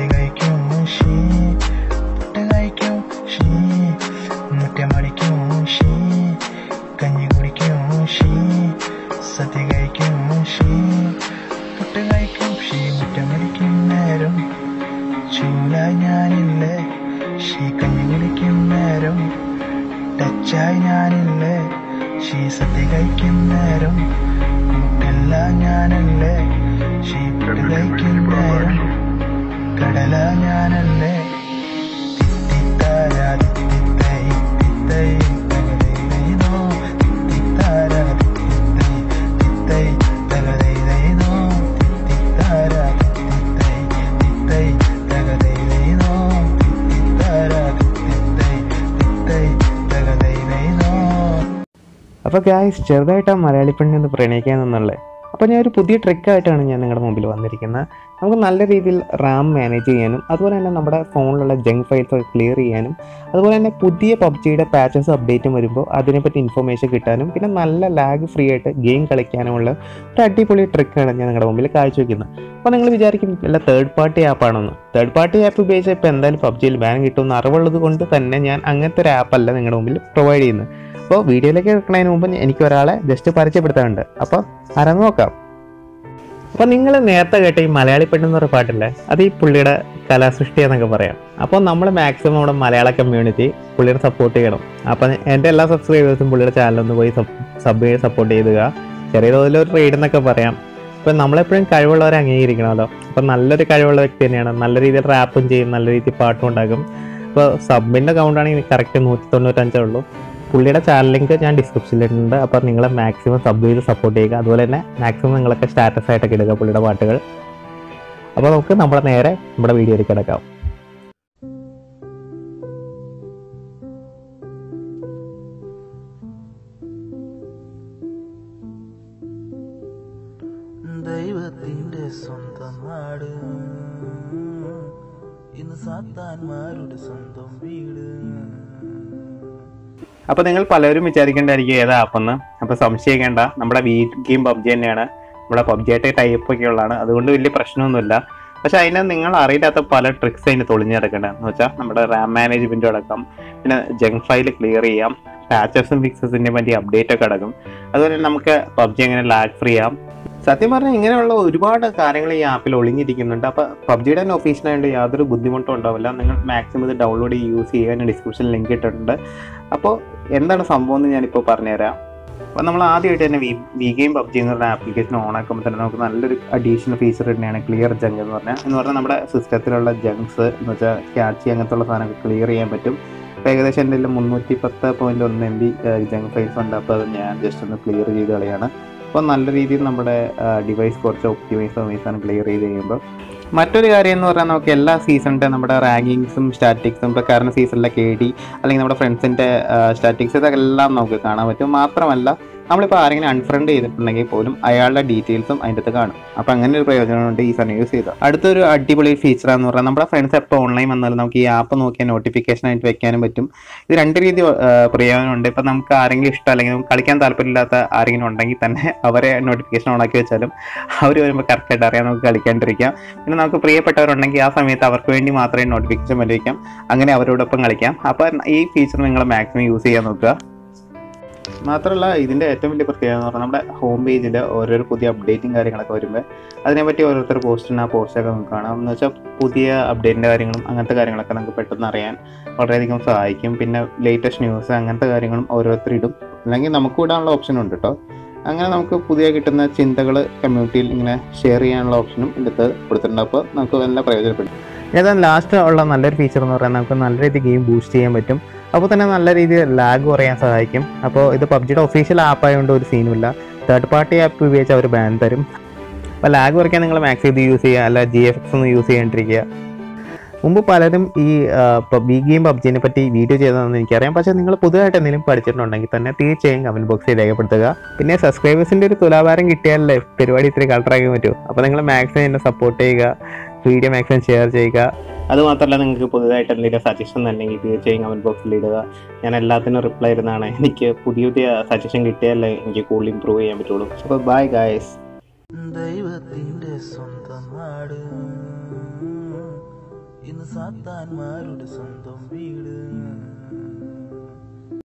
കഴിക്കും ഷീ പുട്ട് കഴിക്കും she മുറ്റമടിക്കും she കഞ്ഞി കുടിക്കും ഷീ സദ്യ കഴിക്കും ഷീ പുട്ട് കഴിക്കും ഷീ മുറ്റമടിക്കും നേരം ചൂലായി ഞാനില്ലേ ഷീ കഞ്ഞി കുടിക്കും നേരം ടച്ചായി ഞാനില്ലേ ഷീ സദ്യ കഴിക്കും നേരം കൂട്ടില്ല ഞാനല്ലേ ഷീ പുട്ട് കഴിക്കും നേരം കടല ഞാനല്ലേ തിത്തിത്താര തിത്തിത്തൈ തിത്തൈ തകതൈതൈനോ തിത്തിത്താര തിത്തിത്തൈ തിത്തൈ തകതൈതൈനോ തിത്തിത്താര തിത്തിത്തൈ തിത്തൈ തകതൈതൈനോ തിത്തിത്താര തിത്തിത്തൈ തിത്തൈ തകതൈതൈനോ അപ്പോൾ ഗായ്സ് ചെറുതായിട്ട് ആ മലയാളി പെണ്ണി ഒന്ന് പ്രണയിക്കാൻ നിന്നുള്ളത് അപ്പോൾ ഞാൻ ഒരു പുതിയ ട്രിക്കായിട്ടാണ് ഞാൻ നിങ്ങളുടെ മുമ്പിൽ വന്നിരിക്കുന്നത് നമുക്ക് നല്ല രീതിയിൽ റാം മാനേജ് ചെയ്യാനും അതുപോലെ തന്നെ നമ്മുടെ ഫോണിലുള്ള ജങ്ക് ഫയൽസ് ക്ലിയർ ചെയ്യാനും അതുപോലെ തന്നെ പുതിയ പബ്ജിയുടെ പാച്ചസ് അപ്ഡേറ്റും വരുമ്പോൾ അതിനെപ്പറ്റി ഇൻഫർമേഷൻ കിട്ടാനും പിന്നെ നല്ല ലാഗ് ഫ്രീ ആയിട്ട് ഗെയിം കളിക്കാനുമുള്ള ഒരു അടിപൊളി ട്രിക്കാണ് ഞാൻ നിങ്ങളുടെ മുമ്പിൽ കാഴ്ചവെക്കുന്നത് അപ്പോൾ നിങ്ങൾ വിചാരിക്കും വല്ല തേർഡ് പാർട്ടി ആപ്പാണെന്ന് തേർഡ് പാർട്ടി ആപ്പ് ഉപയോഗിച്ച് ഇപ്പോൾ എന്തായാലും പബ്ജിയിൽ ബാൻ കിട്ടുമെന്ന് അറിവുള്ളത് കൊണ്ട് തന്നെ ഞാൻ അങ്ങനത്തെ ഒരു ആപ്പല്ല നിങ്ങളുടെ മുമ്പിൽ പ്രൊവൈഡ് ചെയ്യുന്നത് അപ്പോൾ വീഡിയോയിലേക്ക് എടുക്കുന്നതിന് മുമ്പ് എനിക്ക് ഒരാളെ ജസ്റ്റ് പരിചയപ്പെടുത്താനുണ്ട് അപ്പോൾ ആരാന്ന് നോക്കാം അപ്പോൾ നിങ്ങൾ നേരത്തെ കേട്ട ഈ മലയാളി പെണ്ണെന്ന് പറയുന്ന പാട്ടില്ലേ അത് ഈ പുള്ളിയുടെ കലാസൃഷ്ടി എന്നൊക്കെ പറയാം അപ്പോൾ നമ്മൾ മാക്സിമം നമ്മുടെ മലയാള കമ്മ്യൂണിറ്റി പുള്ളിയുടെ സപ്പോർട്ട് ചെയ്യണം അപ്പം എൻ്റെ എല്ലാ സബ്സ്ക്രൈബേഴ്സും പുള്ളിയുടെ ചാനലൊന്ന് പോയി സബ് ചെയ്ത് സപ്പോർട്ട് ചെയ്യുക ചെറിയ തോതിലൊരു റീഡ് എന്നൊക്കെ പറയാം ഇപ്പം നമ്മളെപ്പോഴും കഴിവുള്ളവരെ അംഗീകരിക്കണമല്ലോ അപ്പം നല്ലൊരു കഴിവുള്ള വ്യക്തി തന്നെയാണ് നല്ല രീതിയിൽ റാപ്പും ചെയ്യും നല്ല രീതിയിൽ പാട്ടും ഉണ്ടാക്കും ഇപ്പോൾ സബിൻ്റെ കൗണ്ടാണെങ്കിൽ കറക്റ്റ് നൂറ്റി തൊണ്ണൂറ്റഞ്ചേ ഉള്ളൂ പുള്ളിയുടെ ചാനൽ ലിങ്ക് ഞാൻ ഡിസ്ക്രിപ്ഷനിലിട്ടുണ്ട് അപ്പോൾ നിങ്ങൾ മാക്സിമം സബ് ചെയ്ത് സപ്പോർട്ട് ചെയ്യുക അതുപോലെ തന്നെ മാക്സിമം നിങ്ങളൊക്കെ സ്റ്റാറ്റസ് ആയിട്ടൊക്കെ ഇടുക പുള്ളിയുടെ പാട്ടുകൾ അപ്പോൾ നമുക്ക് നമ്മുടെ നേരെ നമ്മുടെ വീഡിയോയിലേക്ക് കിടക്കാം ദൈവത്തിന്റെ സ്വന്തം നാട് ഇന്ന് സാത്താന്മാരുടെ സ്വന്തം വീട് അപ്പോൾ നിങ്ങൾ പലരും വിചാരിക്കേണ്ടായിരിക്കും ഏതാ ആപ്പെന്ന് അപ്പോൾ സംശയിക്കേണ്ട നമ്മുടെ വീ ഗെയിം പബ്ജി തന്നെയാണ് നമ്മുടെ പബ്ജി ആയിട്ട് ടൈപ്പ് ഒക്കെ ഉള്ളതാണ് അതുകൊണ്ട് വലിയ പ്രശ്നമൊന്നുമില്ല പക്ഷെ അതിന് നിങ്ങൾ അറിയില്ലാത്ത പല ട്രിക്സ് അതിന് തൊളിഞ്ഞ് കിടക്കേണ്ടത് എന്ന് വെച്ചാൽ നമ്മുടെ റാം മാനേജ്മെന്റ് അടക്കം പിന്നെ ജങ്ക് ഫയൽ ക്ലിയർ ചെയ്യാം പാച്ചസും ഫിക്സസിന്റെ പറ്റി അപ്ഡേറ്റ് ഒക്കെ അടക്കും അതുപോലെ തന്നെ നമുക്ക് പബ്ജി എങ്ങനെ ലാഗ് ഫ്രീ ചെയ്യാം സത്യം പറഞ്ഞാൽ ഇങ്ങനെയുള്ള ഒരുപാട് കാര്യങ്ങൾ ഈ ആപ്പിൽ ഒളിഞ്ഞിരിക്കുന്നുണ്ട് അപ്പോൾ പബ്ജിയുടെ തന്നെ ഒഫീഷ്യലായതുകൊണ്ട് യാതൊരു ബുദ്ധിമുട്ടും ഉണ്ടാവില്ല നിങ്ങൾ മാക്സിമം ഇത് ഡൗൺലോഡ് ചെയ്ത് യൂസ് ചെയ്യുക ഞാൻ ഡിസ്ക്രിപ്ഷനിൽ ലിങ്ക് ഇട്ടിട്ടുണ്ട് അപ്പോൾ എന്താണ് സംഭവം എന്ന് ഞാനിപ്പോൾ പറഞ്ഞുതരാം അപ്പോൾ നമ്മൾ ആദ്യമായിട്ട് തന്നെ വി വി ഗെയിം പബ്ജി എന്ന് പറഞ്ഞ ആപ്ലിക്കേഷൻ ഓൺ ആക്കുമ്പോൾ തന്നെ നമുക്ക് നല്ലൊരു അഡീഷണൽ ഫീച്ചർ തന്നെയാണ് ക്ലിയർ ജങ്ക് എന്ന് പറഞ്ഞാൽ എന്ന് പറഞ്ഞാൽ നമ്മുടെ സിസ്റ്റത്തിലുള്ള ജങ്ക്സ് എന്ന് വെച്ചാൽ ക്യാച്ച് അങ്ങനത്തെ ഉള്ള സാധനമൊക്കെ ക്ലിയർ ചെയ്യാൻ പറ്റും അപ്പോൾ ഏകദേശം എൻ്റെ കയ്യിൽ മുന്നൂറ്റി പത്ത് പോയിൻറ്റ് ഒന്ന് എം ബി ജങ്ക് ഫൈൽസ് ഉണ്ട് അപ്പോൾ അത് ഞാൻ ജസ്റ്റ് ഒന്ന് ക്ലിയർ ചെയ്ത് കളയാണ് അപ്പോൾ നല്ല രീതിയിൽ നമ്മുടെ ഡിവൈസ് കുറച്ച് ഒപ്റ്റിമൈസ് ഒമൈസാണ് ക്ലിയർ ചെയ്ത് കഴിയുമ്പോൾ മറ്റൊരു കാര്യം എന്ന് പറഞ്ഞാൽ നമുക്ക് എല്ലാ സീസണിൻ്റെ നമ്മുടെ റാങ്കിങ്സും സ്റ്റാറ്റിക്സും ഇപ്പോൾ കറണ്ട് സീസണിലെ കെ ഡി അല്ലെങ്കിൽ നമ്മുടെ ഫ്രണ്ട്സിൻ്റെ സ്റ്റാറ്റിക്സ് ഇതെല്ലാം നമുക്ക് കാണാൻ പറ്റും മാത്രമല്ല നമ്മളിപ്പോൾ ആരെങ്കിലും അൺഫ്രണ്ട് ചെയ്തിട്ടുണ്ടെങ്കിൽ പോലും അയാളുടെ ഡീറ്റെയിൽസും അതിൻ്റെ അകത്ത് കാണും അപ്പോൾ അങ്ങനെ ഒരു പ്രയോജനമുണ്ട് ഈ സാധനം യൂസ് ചെയ്താൽ അടുത്തൊരു അടിപൊളി ഫീച്ചറാന്ന് പറഞ്ഞാൽ നമ്മുടെ ഫ്രണ്ട്സ് എപ്പോൾ ഓൺലൈൻ വന്നാലും നമുക്ക് ഈ ആപ്പ് നോക്കിയാൽ നോട്ടിഫിക്കേഷൻ ആയിട്ട് വെക്കാനും പറ്റും ഇത് രണ്ട് രീതി ഏഹ്, പ്രയോജനമുണ്ട് ഇപ്പം നമുക്ക് ആരെങ്കിലും ഇഷ്ടം അല്ലെങ്കിൽ നമുക്ക് കളിക്കാൻ താല്പര്യമില്ലാത്ത ആരെങ്കിലും ഉണ്ടെങ്കിൽ തന്നെ അവരെ നോട്ടിഫിക്കേഷൻ ഓൺ ആക്കി വെച്ചാലും അവർ വരുമ്പോൾ കറക്റ്റായിട്ട് അറിയാൻ നമുക്ക് കളിക്കാണ്ടിരിക്കാം പിന്നെ നമുക്ക് പ്രിയപ്പെട്ടവരുണ്ടെങ്കിൽ ആ സമയത്ത് അവർക്ക് വേണ്ടി മാത്രമേ നോട്ടിഫിക്കേഷൻ വരിക്കാം അങ്ങനെ അവരോടൊപ്പം കളിക്കാം അപ്പോൾ ഈ ഫീച്ചർ നിങ്ങൾ മാക്സിമം യൂസ് ചെയ്യാൻ നോക്കുക മാത്രമല്ല ഇതിൻ്റെ ഏറ്റവും വലിയ പ്രത്യേകത എന്ന് പറഞ്ഞാൽ നമ്മുടെ ഹോം പേജിൽ ഓരോരോ പുതിയ അപ്ഡേറ്റും കാര്യങ്ങളൊക്കെ വരുമ്പോൾ അതിനെപ്പറ്റി ഓരോരുത്തർ പോസ്റ്റ് ആ പോസ്റ്റൊക്കെ നമുക്ക് കാണാം എന്ന് വെച്ചാൽ പുതിയ അപ്ഡേറ്റിൻ്റെ കാര്യങ്ങളും അങ്ങനത്തെ കാര്യങ്ങളൊക്കെ നമുക്ക് പെട്ടെന്ന് അറിയാൻ വളരെയധികം സഹായിക്കും പിന്നെ ലേറ്റസ്റ്റ് ന്യൂസ് അങ്ങനത്തെ കാര്യങ്ങളും ഓരോരുത്തർ ഇടും അല്ലെങ്കിൽ നമുക്ക് ഇടാനുള്ള ഓപ്ഷൻ ഉണ്ട് കേട്ടോ അങ്ങനെ നമുക്ക് പുതിയ കിട്ടുന്ന ചിന്തകൾ കമ്മ്യൂണിറ്റിയിൽ ഇങ്ങനെ ഷെയർ ചെയ്യാനുള്ള ഓപ്ഷനും ഇതിനകത്ത് കൊടുത്തിട്ടുണ്ട് അപ്പോൾ നമുക്ക് നല്ല പ്രയോജനപ്പെടും ഏതായാലും ലാസ്റ്റ് ഉള്ള നല്ലൊരു ഫീച്ചർ എന്ന് പറയുന്നത് നമുക്ക് നല്ല രീതിയിൽ ഗെയിം ബൂസ്റ്റ് ചെയ്യാൻ പറ്റും അപ്പോൾ തന്നെ നല്ല രീതിയിൽ ലാഗ് കുറയാൻ സഹായിക്കും അപ്പോൾ ഇത് പബ്ജിയുടെ ഒഫീഷ്യൽ ആപ്പ് ആയതുകൊണ്ട് ഒരു സീനുമില്ല തേർഡ് പാർട്ടി ആപ്പ് ഉപയോഗിച്ച് അവർ ബാൻ തരും അപ്പോൾ ലാഗ് കുറയ്ക്കാൻ നിങ്ങൾ മാക്സ് ഇത് യൂസ് ചെയ്യുക അല്ല ജി എഫ് എക്സ് ഒന്നും യൂസ് ചെയ്യാണ്ടിരിക്കുക മുമ്പ് പലരും ഈ ബി ഗെയിം പബ്ജിനെ പറ്റി വീഡിയോ ചെയ്തതെന്ന് എനിക്കറിയാം പക്ഷേ നിങ്ങൾ പുതുതായിട്ട് എന്തെങ്കിലും പഠിച്ചിട്ടുണ്ടെങ്കിൽ തന്നെ തീർച്ചയായും കമൻറ്റ് ബോക്സിൽ രേഖപ്പെടുത്തുക പിന്നെ സബ്സ്ക്രൈബേഴ്സിൻ്റെ ഒരു തുലാഭാരം കിട്ടിയാലല്ലേ പരിപാടി ഇത്തിരി കളറാക്കാൻ പറ്റൂ അപ്പോൾ നിങ്ങൾ മാക്സിമം എന്നെ സപ്പോർട്ട് ചെയ്യുക വീഡിയോ മാക്സിമം ഷെയർ ചെയ്യുക അതുമാത്രമല്ല നിങ്ങൾക്ക് പുതുതായിട്ട് എന്തെങ്കിലും സജഷൻ ഉണ്ടെങ്കിൽ തീർച്ചയായും കമൻറ്റ് ബോക്സിൽ ഇടുക ഞാൻ എല്ലാത്തിനും റിപ്ലൈ ഇടുന്നതാണ് എനിക്ക് പുതിയ പുതിയ സജഷൻ കിട്ടിയാലേ എനിക്ക് കൂടുതൽ ഇമ്പ്രൂവ് ചെയ്യാൻ പറ്റുള്ളൂ അപ്പോൾ ബൈ ഗായ്സ് ദൈവത്തിന്റെ സ്വന്തം നാട് ഇന്ന് സാത്താന്മാരുടെ സ്വന്തം വീട്